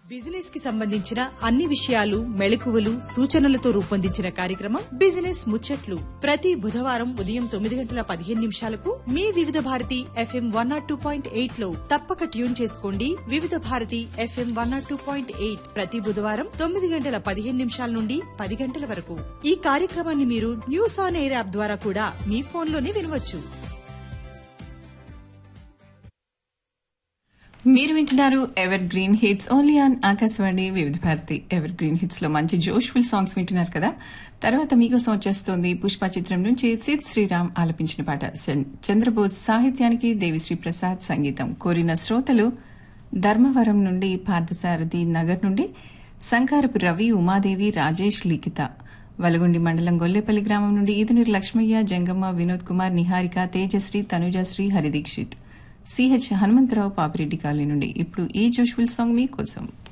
business కి సంబంధించిన అన్ని విషయాలు మెళకువలు సూచనలతో రూపొందించిన కార్యక్రమం బిజినెస్ ముచ్చట్లు ప్రతి బుధవారం ఉదయం తొమ్మిది గంటల పదిహేను నిమిషాలకు మీ Vividh Bharati FM one nought two point eight లో తప్పక ట్యూన్ చేసుకోండి Vividh Bharati FM one nought two point eight ప్రతి బుధవారం తొమ్మిది గంటల పదిహేను నిమిషాల నుండి పది గంటల వరకు ఈ కార్యక్రమాన్ని మీరు న్యూస్ ఆన్ ఎయిర్ యాప్ ద్వారా కూడా మీ ఫోన్లోనే వినవచ్చు మీరు వింటున్నారు evergreen hits only on Akashvani Vividh Bharati ever evergreen hits లో మంచి జోష్ఫుల్ సాంగ్స్ వింటున్నారు కదా తర్వాత మీకోసం వచ్చేస్తోంది పుష్ప చిత్రం నుంచి సిద్ శ్రీరామ్ ఆలపించిన పాట చం- చంద్రబోస్ సాహిత్యానికి దేవిశ్రీ ప్రసాద్ సంగీతం కోరిన శ్రోతలు ధర్మవరం నుండి పార్థసారథి నగర్ నుండి సంకారపు రవి ఉమాదేవి రాజేష్ లిఖిత వలగుండి మండలం గొల్లేపల్లి గ్రామం నుండి ఈదునూరు లక్ష్మయ్య జంగమ్మ వినోద్ కుమార్ నిహారిక తేజశ్రీ తనుజశ్రీ హరిదీక్షిత్ సిహెచ్ హనుమంతరావు పాపిరెడ్డి కాలనీ నుండి ఇప్పుడు ఈ జోష్ఫుల్ సాంగ్ మీకోసం